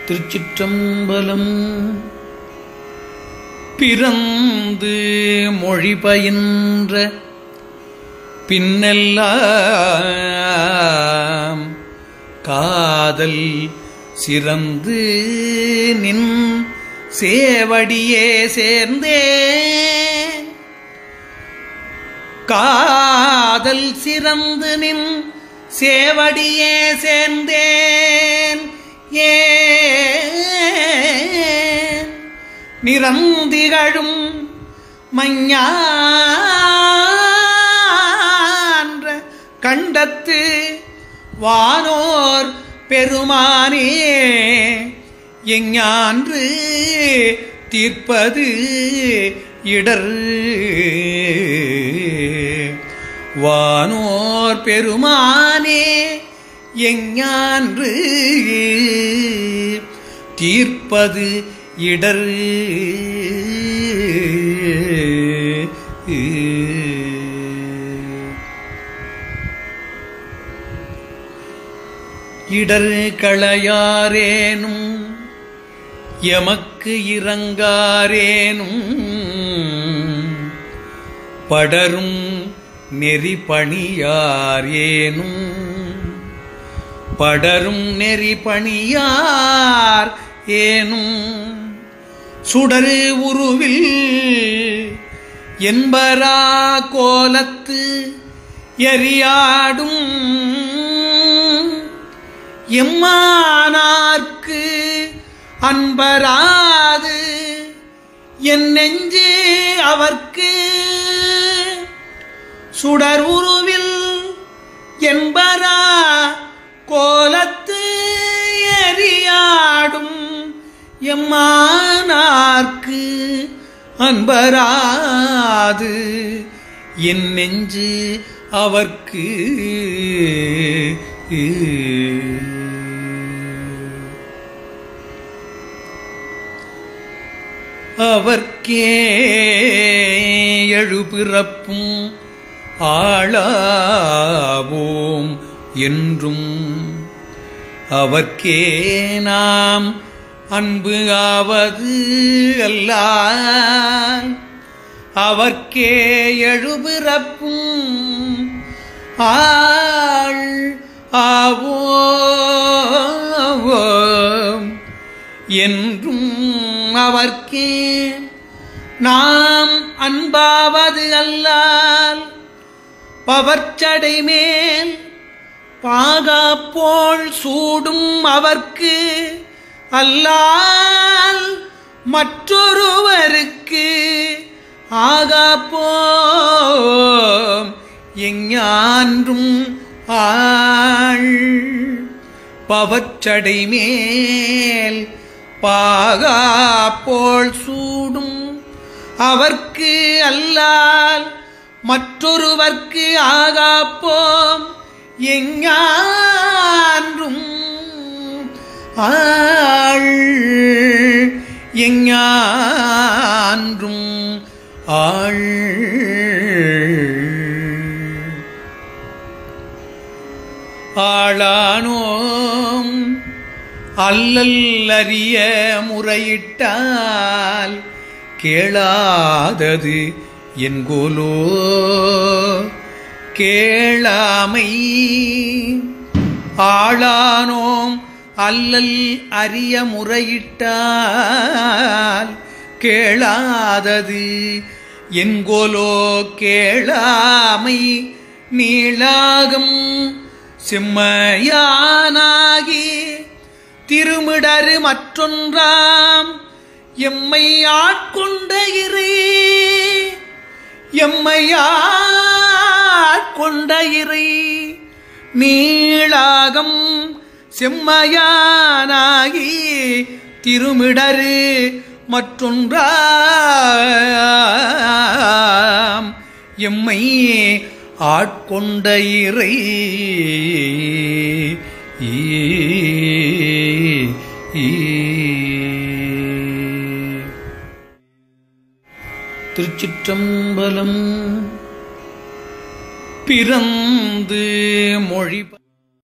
திருச்சிற்றம்பலம் பிறந்து மொழி பயின்ற பின்னெல்லாம் காதல் சிறந்து நின் சேவடியே சேர்ந்தேன் காதல் சிறந்து நின் சேவடியே சேர்ந்தேன் ஏன் நிறந்திகழும் மஞ்ஞான்ற கண்டத்து வானோர் பெருமானே எஞ்ஞான்று தீர்ப்பது இடர் வானோர் பெருமானே எஞ்ஞான்று தீர்ப்பது இடர் இடர் களையாரேனும் எமக்கு இறங்காரேனும் படரும் நெறி பணியார் ஏனும் படரும் நெறி பணியார் ஏனும் சுடரு உருவில் என்பரா கோலத்து எரியாடும் எம்மானார்க்கு அன்பராது என் நெஞ்சு அவர்க்கு சுடர் உருவில் என்பரா கோலத்து எரியாடும் எம்மானார்க்கு அன்பராது என் நெஞ்சு அவர்க்கு அவர்க்கே எழுபிறப்பும் ஆளாவோம் என்றும் அவர்க்கே நாம் அன்பு ஆவது அல்ல அவர்க்கே எழுபிறப்பும் ஆள் ஆவோம் என்றும் அவர்க்கே நாம் அன்பாவது அல்லால் பவர்ச்சடை மேல் பாகாப்போல் சூடும் அவர்க்கு அல்லால் மற்றொருவருக்கு ஆகாப்போம் எஞ்ஞான்றும் ஆள் பவச்சடை மேல் பாகாப்போல் சூடும் அவர்க்கு அல்லால் மற்றொருவர்க்கு ஆகாப்போம் எஞ்ஞான்றும் ஆள் எஞ்ஞான்றும் ஆள் ஆளானோம் அல்லல் அறிய முறையிட்டால் கேளாதது என்கோலோ கேளாமை ஆளானோம் அல்லல் அறிய முறையிட்டால் கேளாதது என்கோலோ கேளாமை நீளாகம் செம்மையானாகி திருமிடரு மற்றொன்றாம் எம்மை ஆட்கொண்ட இறை எம்மை ஆட்கொண்ட இறை நீளாகம் செம்மையானாகி திருமிடரு மற்றொன்றாம் எம்மை ஆட்கொண்ட இறை ஈ ஈ திருச்சிற்றம்பலம் பிறந்து மொழி